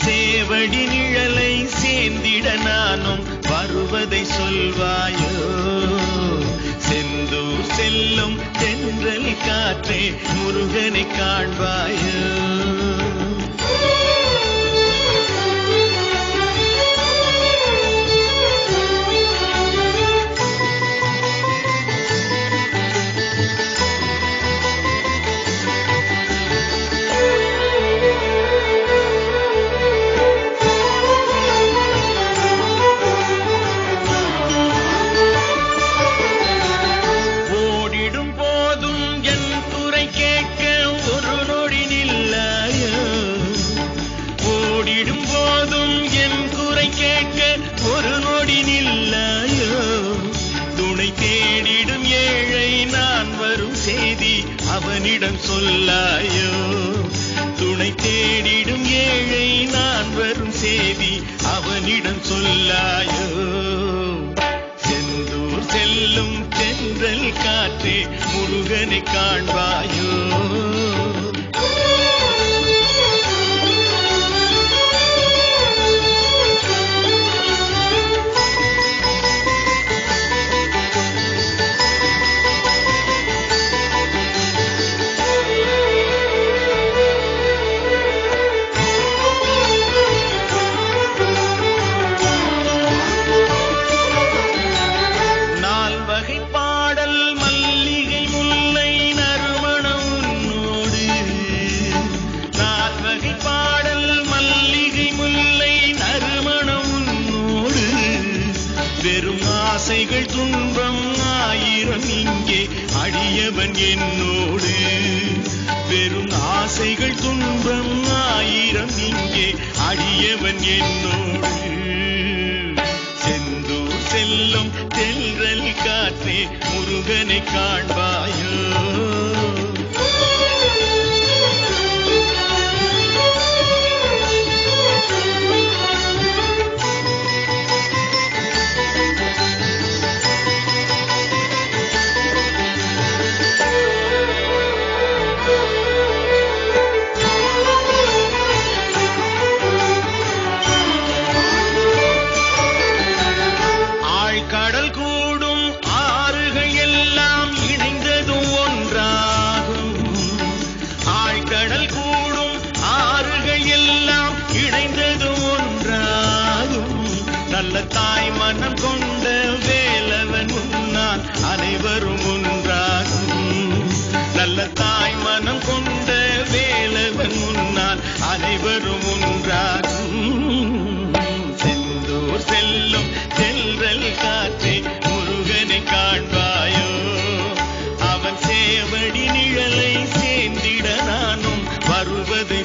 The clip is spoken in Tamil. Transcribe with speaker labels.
Speaker 1: சேவடி நிழலை சேர்ந்திட நானும் வருவதை சொல்வாயோ செந்தூர் செல்லும் தென்றல் காற்றே முருகனை காண்பாயோ ஓடிடும் போதும் என் குறை கேட்க ஒரு நொடி நில்லாயோ ஓடிடும் போதும் என் குறை கேட்க ஒரு நொடி நில்லாயோ துணை தேடிடும் ஏழை நான் வரும் செய்தி அவனிடம் சொல்லாயோ துணை தேடிடும் ஏழை நான் வரும் செய்தி அவனிடம் சொல்லாயோ செந்தூர் செல்லும் தென்றல் காற்றே முருகனை காண்பாயோ நால் வகை பாடல் மல்லிகை முல்லை நறுமணம் உன்னோடு நால் வகை பாடல் மல்லிகை முல்லை நறுமணம் உன்னோடு வெறும் ஆசைகள் துன்பம் ஆயிரம் இங்கே அடியவன் என்னோடு வெறும் ஆசைகள் துன்பம் ஆயிரம் இங்கே அடியவன் என்னோடு செந்தூர் செல்லும் தென்றல் காற்றே முருகனை காண்பாயோ ஆழ்கடல் கூடும் ஆறுகள் எல்லாம் இணைந்ததும் ஒன்றாகும் ஆழ்கடல் கூடும் ஆறுகள் எல்லாம் இணைந்ததும் ஒன்றாகும் நல்ல தாய் மனம் கொண்ட வேலவன் முன்னால் அனைவரும் ஒன்றாகும் நல்ல தாய் மனம் கொண்ட வேலவன் முன்னால் அனைவரும் ஒன்றாகும் செந்தூர் செல்லும் செல்றல் காற்றே முருகனை காண்பாயோ அவன் சேவடி நிழலை சேர்ந்திட நானும் வருவது